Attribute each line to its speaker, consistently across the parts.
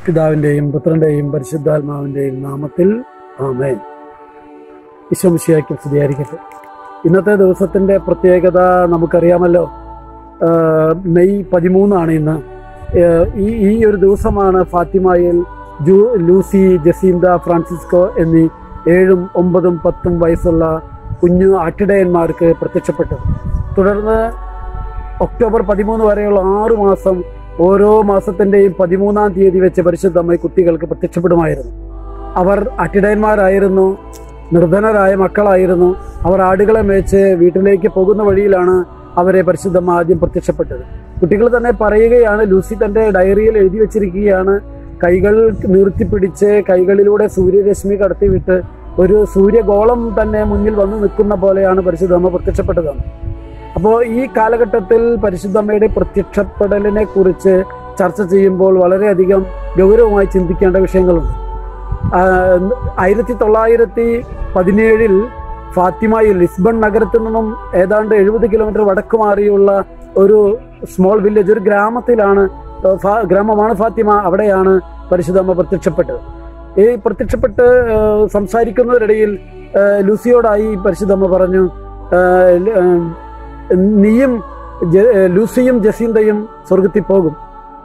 Speaker 1: പിതാവിൻ്റെയും പുത്രൻ്റെയും പരിശുദ്ധാത്മാവിൻ്റെയും നാമത്തിൽ ആമേൻ വിശ്വമിശിയാക്കി സ്തുതിയായിരിക്കട്ടെ ഇന്നത്തെ ദിവസത്തിൻ്റെ പ്രത്യേകത നമുക്കറിയാമല്ലോ ആ, മെയ് പതിമൂന്നാണ് ഇന്ന് ആ, ഈ ഈ ഒരു ദിവസമാണ് ഫാത്തിമയിൽ ജൂ ലൂസി ജസീന്ത ഫ്രാൻസിസ്കോ എന്നീ ഏഴും ഒമ്പതും പത്തും വയസ്സുള്ള കുഞ്ഞു ആട്ടിടയന്മാർക്ക് പ്രത്യക്ഷപ്പെട്ടത് തുടർന്ന് ഒക്ടോബർ പതിമൂന്ന് വരെയുള്ള ആറു മാസം ഓരോ മാസത്തിന്റെയും പതിമൂന്നാം തീയതി വെച്ച് പരിശുദ്ധമായി കുട്ടികൾക്ക് പ്രത്യക്ഷപ്പെടുമായിരുന്നു അവർ അട്ടിടയന്മാരായിരുന്നു നിർധനരായ മക്കളായിരുന്നു അവർ ആടുകളെ മേച്ച് വീട്ടിലേക്ക് പോകുന്ന വഴിയിലാണ് അവരെ പരിശുദ്ധമ്മ ആദ്യം പ്രത്യക്ഷപ്പെട്ടത് കുട്ടികൾ തന്നെ പറയുകയാണ് ലൂസി തന്റെ ഡയറിയിൽ എഴുതി വെച്ചിരിക്കുകയാണ് കൈകൾ നിർത്തിപ്പിടിച്ച് കൈകളിലൂടെ സൂര്യരശ്മി കടത്തിവിട്ട് ഒരു സൂര്യഗോളം തന്നെ മുന്നിൽ വന്നു നിൽക്കുന്ന പോലെയാണ് പരിശുദ്ധമ്മ പ്രത്യക്ഷപ്പെട്ടതെന്ന് അപ്പോൾ ഈ കാലഘട്ടത്തിൽ പരിശുദ്ധമ്മയുടെ പ്രത്യക്ഷപ്പെടലിനെ കുറിച്ച് ചർച്ച ചെയ്യുമ്പോൾ വളരെയധികം ഗൗരവമായി ചിന്തിക്കേണ്ട വിഷയങ്ങളുണ്ട് ആയിരത്തി തൊള്ളായിരത്തി പതിനേഴിൽ ഫാത്തിമയിൽ ലിസ്ബൺ നഗരത്തിൽ നിന്നും ഏതാണ്ട് എഴുപത് കിലോമീറ്റർ വടക്ക് മാറിയുള്ള ഒരു സ്മോൾ വില്ലേജ് ഒരു ഗ്രാമത്തിലാണ് ഏഹ്, ഫാ- ഗ്രാമമാണ് ഫാത്തിമ അവിടെയാണ് പരിശുദ്ധമ്മ പ്രത്യക്ഷപ്പെട്ടത് ഈ പ്രത്യക്ഷപ്പെട്ട് ഏഹ്, സംസാരിക്കുന്നതിനിടയിൽ ഏഹ്, ലൂസിയോടായി പരിശുദ്ധമ്മ പറഞ്ഞു ഏഹ്, ല- ഏഹ്, നീയും ജ- ഏഹ്, ലൂസിയും ജസീന്തയും സ്വർഗത്തിൽ പോകും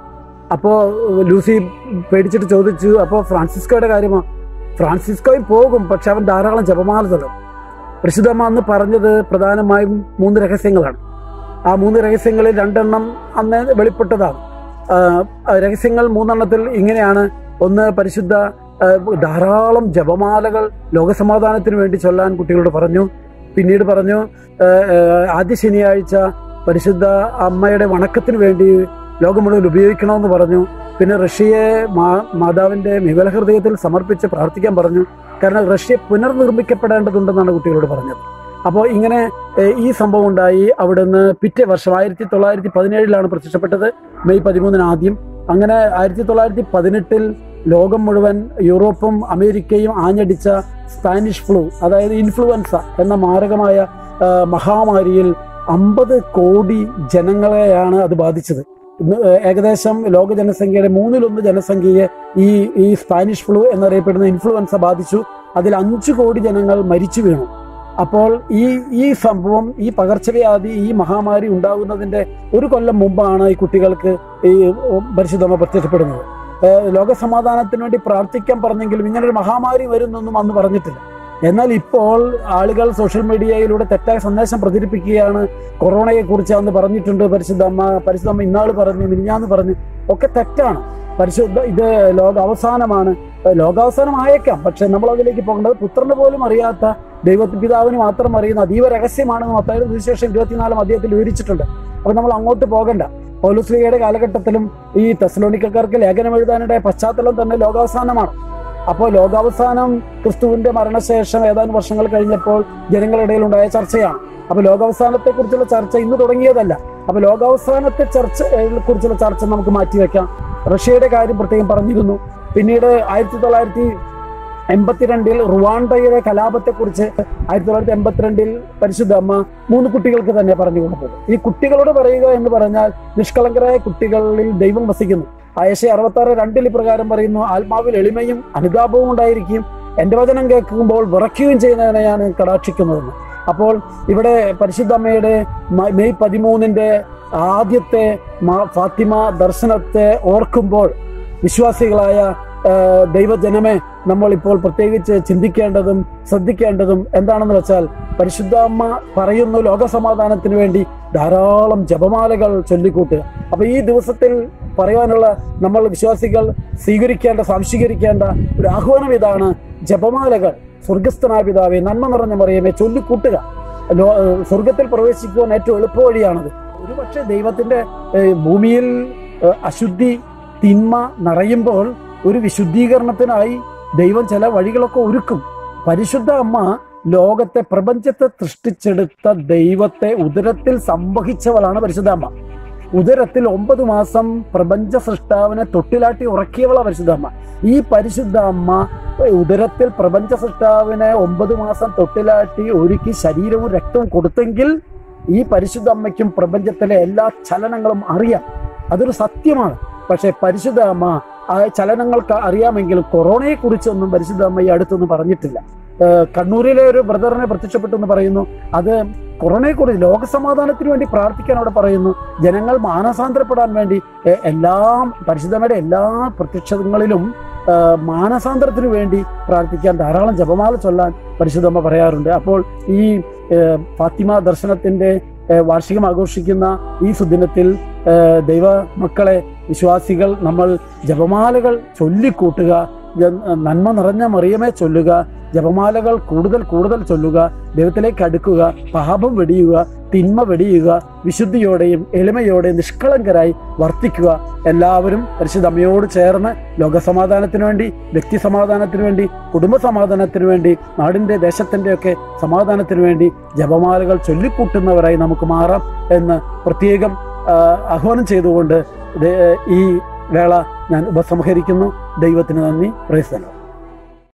Speaker 1: അപ്പോ ലൂസി പേടിച്ചിട്ട് ചോദിച്ചു അപ്പോ ഫ്രാൻസിസ്കോയുടെ കാര്യമോ ഫ്രാൻസിസ്കോയും പോകും പക്ഷെ അവൻ ധാരാളം ജപമാല ചൊല്ലും പരിശുദ്ധമ്മ അന്ന് പറഞ്ഞത് പ്രധാനമായും മൂന്ന് രഹസ്യങ്ങളാണ് ആ മൂന്ന് രഹസ്യങ്ങളിൽ രണ്ടെണ്ണം അന്ന് വെളിപ്പെട്ടതാണ് ആ, ആ രഹസ്യങ്ങൾ മൂന്നെണ്ണത്തിൽ ഇങ്ങനെയാണ് ഒന്ന് പരിശുദ്ധ ആ, ധാരാളം ജപമാലകൾ ലോകസമാധാനത്തിന് വേണ്ടി ചൊല്ലാൻ കുട്ടികളോട് പറഞ്ഞു പിന്നീട് പറഞ്ഞു ആ, ആ, ആദ്യ ശനിയാഴ്ച പരിശുദ്ധ അമ്മയുടെ വണക്കത്തിന് വേണ്ടി ലോകം മുഴുവൻ ഉപയോഗിക്കണമെന്ന് പറഞ്ഞു പിന്നെ റഷ്യയെ മാ- മാതാവിന്റെ വിമല ഹൃദയത്തിൽ സമർപ്പിച്ച് പ്രാർത്ഥിക്കാൻ പറഞ്ഞു കാരണം റഷ്യ പുനർനിർമ്മിക്കപ്പെടേണ്ടതുണ്ടെന്നാണ് കുട്ടികളോട് പറഞ്ഞത് അപ്പോൾ ഇങ്ങനെ ഏഹ്, ഈ സംഭവം ഉണ്ടായി അവിടുന്ന് പിറ്റേ വർഷം ആയിരത്തി തൊള്ളായിരത്തി പതിനേഴിലാണ് പ്രത്യക്ഷപ്പെട്ടത് മെയ് പതിമൂന്നിന് ആദ്യം അങ്ങനെ ആയിരത്തി തൊള്ളായിരത്തി പതിനെട്ടിൽ ലോകം മുഴുവൻ യൂറോപ്പും അമേരിക്കയും ആഞ്ഞടിച്ച സ്പാനിഷ് ഫ്ലൂ അതായത് ഇൻഫ്ലുവൻസ എന്ന മാരകമായ ആ, മഹാമാരിയിൽ അമ്പത് കോടി ജനങ്ങളെയാണ് അത് ബാധിച്ചത് ഇന്ന് ഏകദേശം ലോക ജനസംഖ്യയുടെ മൂന്നിലൊന്ന് ജനസംഖ്യയെ ഈ ഈ സ്പാനിഷ് ഫ്ലൂ എന്നറിയപ്പെടുന്ന ഇൻഫ്ലുവൻസ ബാധിച്ചു അതിൽ അഞ്ചു കോടി ജനങ്ങൾ മരിച്ചു വീണു അപ്പോൾ ഈ ഈ സംഭവം ഈ പകർച്ചവ്യാധി ഈ മഹാമാരി ഉണ്ടാകുന്നതിന്റെ ഒരു കൊല്ലം മുമ്പാണ് ഈ കുട്ടികൾക്ക് ഈ പരിശുദ്ധമ പ്രത്യക്ഷപ്പെടുന്നത് ഏഹ് ലോകസമാധാനത്തിന് വേണ്ടി പ്രാർത്ഥിക്കാൻ പറഞ്ഞെങ്കിലും ഇങ്ങനൊരു മഹാമാരി വരുന്നൊന്നും അന്ന് പറഞ്ഞിട്ടില്ല എന്നാൽ ഇപ്പോൾ ആളുകൾ സോഷ്യൽ മീഡിയയിലൂടെ തെറ്റായ സന്ദേശം പ്രചരിപ്പിക്കുകയാണ് കൊറോണയെ കുറിച്ച് അന്ന് പറഞ്ഞിട്ടുണ്ട് പരിശുദ്ധമ്മ പരിശുദ്ധമ്മ ഇന്നാൾ പറഞ്ഞു മിനിഞ്ഞാന്ന് പറഞ്ഞു ഒക്കെ തെറ്റാണ് പരിശുദ്ധ ഇത് ലോക അവസാനമാണ് ഏഹ് ലോകാവസാനം ആയേക്കാം പക്ഷെ നമ്മൾ അതിലേക്ക് പോകേണ്ടത് പുത്രന് പോലും അറിയാത്ത ദൈവത്തി പിതാവിന് മാത്രം അറിയുന്ന അതീവ രഹസ്യമാണെന്ന് മത്തായുടെ സുവിശേഷം ഇരുപത്തിനാലാം അധ്യായത്തിൽ വിവരിച്ചിട്ടുണ്ട് അപ്പൊ നമ്മൾ അങ്ങോട്ട് പോകണ്ട പൗലുസ്ലിയുടെ കാലഘട്ടത്തിലും ഈ തെസലോണിക്കക്കാർക്ക് ലേഖനം എഴുതാനിടെ പശ്ചാത്തലം തന്നെ ലോകാവസാനമാണ് അപ്പോൾ ലോകാവസാനം ക്രിസ്തുവിന്റെ മരണശേഷം ഏതാനും വർഷങ്ങൾ കഴിഞ്ഞപ്പോൾ ജനങ്ങളുടെ ഇടയിൽ ഉണ്ടായ ചർച്ചയാണ് അപ്പൊ ലോകാവസാനത്തെ കുറിച്ചുള്ള ചർച്ച ഇന്ന് തുടങ്ങിയതല്ല അപ്പൊ ലോകാവസാനത്തെ ചർച്ച ഏഹ്, കുറിച്ചുള്ള ചർച്ച നമുക്ക് മാറ്റിവെക്കാം റഷ്യയുടെ കാര്യം പ്രത്യേകം പറഞ്ഞിരുന്നു പിന്നീട് ആയിരത്തി തൊള്ളായിരത്തി എൺപത്തിരണ്ടിൽ റുവാണ്ടയുടെ കലാപത്തെക്കുറിച്ച് ആയിരത്തി തൊള്ളായിരത്തി എൺപത്തിരണ്ടിൽ പരിശുദ്ധ അമ്മ മൂന്ന് കുട്ടികൾക്ക് തന്നെ പറഞ്ഞു കൊടുത്തത് ഈ കുട്ടികളോട് പറയുക എന്ന് പറഞ്ഞാൽ നിഷ്കളങ്കരായ കുട്ടികളിൽ ദൈവം വസിക്കുന്നു ആയശ അറുപത്തി ആറ് രണ്ടിൽ ഇപ്രകാരം പറയുന്നു ആത്മാവിൽ എളിമയും അനുതാപവും ഉണ്ടായിരിക്കും എന്റെ വചനം കേൾക്കുമ്പോൾ വിറയ്ക്കുകയും ചെയ്യുന്നതിനെ ഞാൻ കടാക്ഷിക്കുന്നതെന്ന് അപ്പോൾ ഇവിടെ പരിശുദ്ധ അമ്മയുടെ മ- മെയ് പതിമൂന്നിന്റെ ആദ്യത്തെ മാ- ഫാത്തിമ ദർശനത്തെ ഓർക്കുമ്പോൾ വിശ്വാസികളായ ആ, ദൈവജനമെ നമ്മൾ ഇപ്പോൾ പ്രത്യേകിച്ച് ചിന്തിക്കേണ്ടതും ശ്രദ്ധിക്കേണ്ടതും എന്താണെന്ന് വെച്ചാൽ പരിശുദ്ധ അമ്മ പറയുന്നു ലോകസമാധാനത്തിന് വേണ്ടി ധാരാളം ജപമാലകൾ ചൊല്ലിക്കൂട്ടുക അപ്പൊ ഈ ദിവസത്തിൽ പറയാനുള്ള നമ്മൾ വിശ്വാസികൾ സ്വീകരിക്കേണ്ട സംശീകരിക്കേണ്ട ഒരു ആഹ്വാനം ഇതാണ് ജപമാലകൾ സ്വർഗസ്ഥനായ പിതാവെ നന്മ നിറഞ്ഞ മറിയമേ ചൊല്ലിക്കൂട്ടുക ലോ- ഏഹ് സ്വർഗത്തിൽ പ്രവേശിക്കുവാൻ ഏറ്റവും എളുപ്പ വഴിയാണത് ഒരുപക്ഷെ ദൈവത്തിന്റെ ഏഹ് ഭൂമിയിൽ ഏഹ് അശുദ്ധി തിന്മ നിറയുമ്പോൾ ഒരു വിശുദ്ധീകരണത്തിനായി ദൈവം ചില വഴികളൊക്കെ ഒരുക്കും പരിശുദ്ധ അമ്മ ലോകത്തെ പ്രപഞ്ചത്തെ സൃഷ്ടിച്ചെടുത്ത ദൈവത്തെ ഉദരത്തിൽ സംവഹിച്ചവളാണ് പരിശുദ്ധ അമ്മ ഉദരത്തിൽ ഒമ്പത് മാസം പ്രപഞ്ച സൃഷ്ടാവിനെ തൊട്ടിലാട്ടി ഉറക്കിയവളാണ് പരിശുദ്ധ അമ്മ ഈ പരിശുദ്ധ അമ്മ ഉദരത്തിൽ പ്രപഞ്ച സൃഷ്ടാവിനെ ഒമ്പത് മാസം തൊട്ടിലാട്ടി ഒരുക്കി ശരീരവും രക്തവും കൊടുത്തെങ്കിൽ ഈ പരിശുദ്ധ അമ്മയ്ക്കും പ്രപഞ്ചത്തിലെ എല്ലാ ചലനങ്ങളും അറിയാം അതൊരു സത്യമാണ് പക്ഷേ പരിശുദ്ധ അമ്മ ആ ചലനങ്ങൾക്ക് അറിയാമെങ്കിലും കൊറോണയെ കുറിച്ചൊന്നും പരിശുദ്ധ അമ്മ ഈ അടുത്തൊന്നും പറഞ്ഞിട്ടില്ല ഏഹ് കണ്ണൂരിലെ ഒരു ബ്രദറിനെ പ്രത്യക്ഷപ്പെട്ടു എന്ന് പറയുന്നു അത് കൊറോണയെ കുറിച്ച് ലോകസമാധാനത്തിന് വേണ്ടി പ്രാർത്ഥിക്കാൻ അവിടെ പറയുന്നു ജനങ്ങൾ മാനസാന്തരപ്പെടാൻ വേണ്ടി എ- എല്ലാം പരിശുദ്ധമ്മയുടെ എല്ലാ പ്രത്യക്ഷങ്ങളിലും ഏഹ് മാനസാന്തരത്തിന് വേണ്ടി പ്രാർത്ഥിക്കാൻ ധാരാളം ജപമാല ചൊല്ലാൻ പരിശുദ്ധമ്മ പറയാറുണ്ട് അപ്പോൾ ഈ ഏഹ് ഫാത്തിമ ദർശനത്തിന്റെ ഏഹ് വാർഷികം ആഘോഷിക്കുന്ന ഈ സുദിനത്തിൽ ഏഹ് ദൈവ മക്കളെ വിശ്വാസികൾ നമ്മൾ ജപമാലകൾ ചൊല്ലിക്കൂട്ടുക ജ- നന്മ നിറഞ്ഞ മറിയമേ ചൊല്ലുക ജപമാലകൾ കൂടുതൽ കൂടുതൽ ചൊല്ലുക ദൈവത്തിലേക്ക് അടുക്കുക പാപം വെടിയുക തിന്മ വെടിയുക വിശുദ്ധിയോടെയും എളിമയോടെയും നിഷ്കളങ്കരായി വർത്തിക്കുക എല്ലാവരും പരിശുദ്ധ അമ്മയോട് ചേർന്ന് ലോകസമാധാനത്തിന് വേണ്ടി വ്യക്തി സമാധാനത്തിന് വേണ്ടി കുടുംബ സമാധാനത്തിന് വേണ്ടി നാടിന്റെ ദേശത്തിന്റെ ഒക്കെ സമാധാനത്തിന് വേണ്ടി ജപമാലകൾ ചൊല്ലിക്കൂട്ടുന്നവരായി നമുക്ക് മാറാം എന്ന് പ്രത്യേകം ആ, ആഹ്വാനം ചെയ്തുകൊണ്ട് ദേ- ഈ വേള ഞാൻ ഉപസംഹരിക്കുന്നു ദൈവത്തിന് നന്ദി പ്രയസനം